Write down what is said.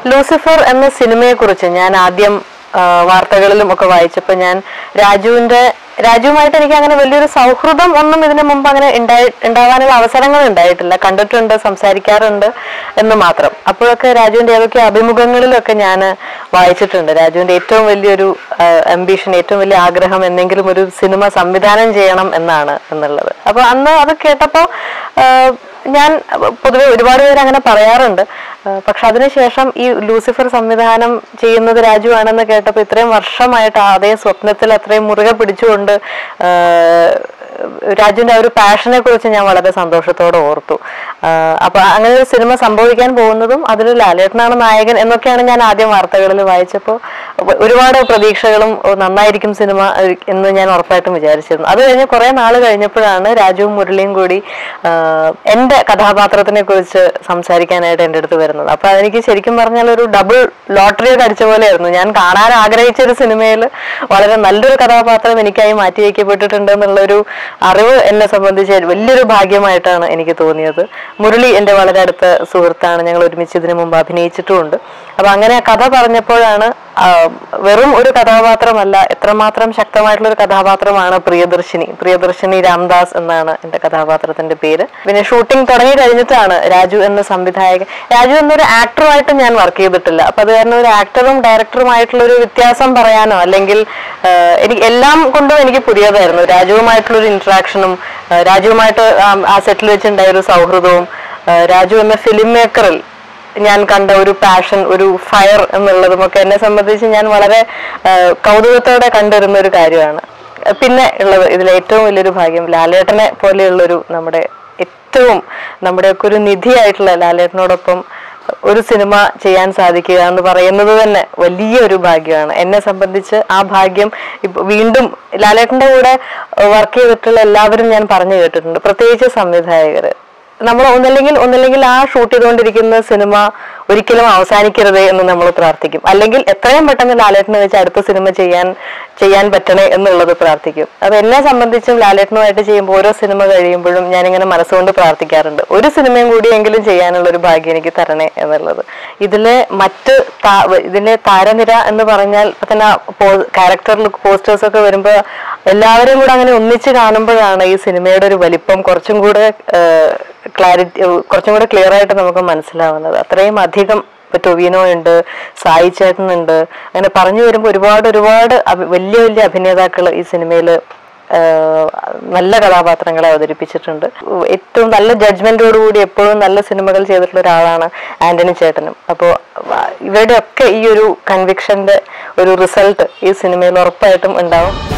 Lucifer എന്ന സിനിമയെക്കുറിച്ച് ഞാൻ ആദ്യം ആ, വാർത്തകളിലും ഒക്കെ വായിച്ചപ്പോൾ ഞാൻ രാജുവിന്റെ രാജുവുമായിട്ട് എനിക്ക് അങ്ങനെ വലിയൊരു സൗഹൃദം ഒന്നും ഇതിനു മുമ്പ് അങ്ങനെ ഉണ്ടായി ഉണ്ടാവാനുള്ള അവസരങ്ങൾ ഉണ്ടായിട്ടില്ല കണ്ടിട്ടുണ്ട് സംസാരിക്കാറുണ്ട് എന്ന് മാത്രം അപ്പോഴൊക്കെ രാജുവിന്റെ ഏതൊക്കെ അഭിമുഖങ്ങളിലൊക്കെ ഞാൻ വായിച്ചിട്ടുണ്ട് രാജുവിന്റെ ഏറ്റവും വലിയൊരു അംബീഷൻ ഏറ്റവും വലിയ ആഗ്രഹം എന്തെങ്കിലും ഒരു സിനിമ സംവിധാനം ചെയ്യണം എന്നാണ് എന്നുള്ളത് അപ്പൊ അന്ന് അത് കേട്ടപ്പോൾ ഞാൻ പൊതുവെ ഒരുപാട് പേര് അങ്ങനെ പറയാറുണ്ട് ആ, പക്ഷെ അതിനുശേഷം ഈ ലൂസിഫർ സംവിധാനം ചെയ്യുന്നത് രാജു ആണെന്ന് കേട്ടപ്പോൾ ഇത്രയും വർഷമായിട്ട് ആ അതേ സ്വപ്നത്തിൽ അത്രയും മുറുകെ പിടിച്ചുകൊണ്ട് ആ, രാജുവിന്റെ ആ ഒരു പാഷനെ കുറിച്ച് ഞാൻ വളരെ സന്തോഷത്തോടെ ഓർത്തു ആ, അപ്പൊ അങ്ങനെ ഒരു സിനിമ സംഭവിക്കാൻ പോകുന്നതും അതിൽ ലാലേട്ടനാണ് നായകൻ എന്നൊക്കെയാണ് ഞാൻ ആദ്യം വാർത്തകളിൽ വായിച്ചപ്പോൾ ഒരുപാട് പ്രതീക്ഷകളും ഓ, നന്നായിരിക്കും സിനിമ ഏഹ്, എന്ന് ഞാൻ ഉറപ്പായിട്ടും വിചാരിച്ചിരുന്നു അത് കഴിഞ്ഞ് കുറെ നാൾ കഴിഞ്ഞപ്പോഴാണ് രാജുവും മുരളിയും കൂടി ആ, എന്റെ കഥാപാത്രത്തിനെ കുറിച്ച് സംസാരിക്കാനായിട്ട് എൻ്റെ അടുത്ത് വരുന്നത് അപ്പൊ അതെനിക്ക് ശരിക്കും പറഞ്ഞാൽ ഒരു ഡബിൾ ലോട്ടറി ഒക്കെ അടിച്ച പോലെയായിരുന്നു ഞാൻ കാണാൻ ആഗ്രഹിച്ച ഒരു സിനിമയിൽ വളരെ നല്ലൊരു കഥാപാത്രം എനിക്കായി മാറ്റി വയ്ക്കപ്പെട്ടിട്ടുണ്ട് എന്നുള്ളൊരു അറിവ് എന്നെ സംബന്ധിച്ച് വലിയൊരു ഭാഗ്യമായിട്ടാണ് എനിക്ക് തോന്നിയത് മുരളി എൻ്റെ വളരെ അടുത്ത സുഹൃത്താണ് ഞങ്ങൾ ഒരുമിച്ച് ഇതിനു മുമ്പ് അഭിനയിച്ചിട്ടുമുണ്ട് അപ്പൊ അങ്ങനെ ആ കഥ പറഞ്ഞപ്പോഴാണ് ആ, വെറും ഒരു കഥാപാത്രമല്ല എത്രമാത്രം ശക്തമായിട്ടുള്ള ഒരു കഥാപാത്രമാണ് പ്രിയദർശിനി പ്രിയദർശിനി രാംദാസ് എന്നാണ് എന്റെ കഥാപാത്രത്തിന്റെ പേര് പിന്നെ ഷൂട്ടിംഗ് തുടങ്ങി കഴിഞ്ഞിട്ടാണ് രാജു എന്ന സംവിധായകൻ രാജു എന്നൊരു ആക്ടറുമായിട്ട് ഞാൻ വർക്ക് ചെയ്തിട്ടില്ല അപ്പൊ അത് കാരണം ഒരു ആക്ടറും ഡയറക്ടറുമായിട്ടുള്ള ഒരു വ്യത്യാസം പറയാനോ അല്ലെങ്കിൽ ആ, എനിക്ക് എല്ലാം കൊണ്ടും എനിക്ക് പുതിയതായിരുന്നു രാജുവുമായിട്ടുള്ള ഒരു ഇന്ററാക്ഷനും രാജുവുമായിട്ട് ആ- ആ സെറ്റിൽ വെച്ചുണ്ടായ ഒരു സൗഹൃദവും ആ, രാജു എന്ന ഫിലിം മേക്കറിൽ ഞാൻ കണ്ട ഒരു പാഷൻ ഒരു ഫയർ എന്നുള്ളതുമൊക്കെ എന്നെ സംബന്ധിച്ച് ഞാൻ വളരെ ആ, കൗതുകത്തോടെ കണ്ടിരുന്ന ഒരു കാര്യമാണ് പിന്നെ ഉള്ളത് ഇതിൽ ഏറ്റവും വലിയൊരു ഭാഗ്യം ലാലേട്ടനെ പോലെയുള്ളൊരു നമ്മുടെ ഏറ്റവും നമ്മുടെയൊക്കെ ഒരു നിധിയായിട്ടുള്ള ലാലേട്ടനോടൊപ്പം ഒരു സിനിമ ചെയ്യാൻ സാധിക്കുക എന്ന് പറയുന്നത് തന്നെ വലിയൊരു ഭാഗ്യമാണ് എന്നെ സംബന്ധിച്ച് ആ ഭാഗ്യം ഇപ്പൊ വീണ്ടും ലാലേട്ടന്റെ കൂടെ വർക്ക് ചെയ്തിട്ടുള്ള എല്ലാവരും ഞാൻ പറഞ്ഞു കേട്ടിട്ടുണ്ട് പ്രത്യേകിച്ച് സംവിധായകര് നമ്മൾ ഒന്നല്ലെങ്കിൽ ഒന്നല്ലെങ്കിൽ ആ ഷൂട്ട് ചെയ്തുകൊണ്ടിരിക്കുന്ന സിനിമ ഒരിക്കലും അവസാനിക്കരുതേ എന്ന് നമ്മൾ പ്രാർത്ഥിക്കും അല്ലെങ്കിൽ എത്രയും പെട്ടെന്ന് ലാലേട്ടനെ വെച്ച് അടുത്ത സിനിമ ചെയ്യാൻ ചെയ്യാൻ പറ്റണേ എന്നുള്ളത് പ്രാർത്ഥിക്കും അപ്പൊ എന്നെ സംബന്ധിച്ചും ലാലേട്ടനുമായിട്ട് ചെയ്യുമ്പോൾ ഓരോ സിനിമ കഴിയുമ്പോഴും ഞാനിങ്ങനെ മനസ്സുകൊണ്ട് പ്രാർത്ഥിക്കാറുണ്ട് ഒരു സിനിമയും കൂടിയെങ്കിലും ചെയ്യാനുള്ള ഒരു ഭാഗ്യം എനിക്ക് തരണേ എന്നുള്ളത് ഇതിലെ മറ്റ് താ- ഇതിലെ താരനിര എന്ന് പറഞ്ഞാൽ ഇപ്പൊ തന്നെ ക്യാരക്ടർ ലുക്ക് പോസ്റ്റേഴ്സ് ഒക്കെ വരുമ്പോൾ എല്ലാവരും കൂടെ അങ്ങനെ ഒന്നിച്ച് കാണുമ്പോഴാണ് ഈ സിനിമയുടെ ഒരു വലിപ്പം കുറച്ചും കൂടെ ക്ലാരിറ്റി കുറച്ചും കൂടെ ക്ലിയർ ആയിട്ട് നമുക്ക് മനസ്സിലാവുന്നത് അത്രയും അധികം ഇപ്പൊ ടൊവിനോ ഉണ്ട് സായി ചേട്ടനുണ്ട് അങ്ങനെ പറഞ്ഞു വരുമ്പോൾ ഒരുപാട് ഒരുപാട് അഭി- വലിയ വലിയ അഭിനേതാക്കൾ ഈ സിനിമയിൽ നല്ല കഥാപാത്രങ്ങളെ അവതരിപ്പിച്ചിട്ടുണ്ട് ഏറ്റവും നല്ല ജഡ്ജ്മെന്റോടുകൂടി എപ്പോഴും നല്ല സിനിമകൾ ചെയ്തിട്ടുള്ള ഒരാളാണ് ആന്റണി ചേട്ടനും അപ്പോൾ ഇവരുടെ ഒക്കെ ഈ ഒരു കൺവിക്ഷന്റെ ഒരു റിസൾട്ട് ഈ സിനിമയിൽ ഉറപ്പായിട്ടും ഉണ്ടാവും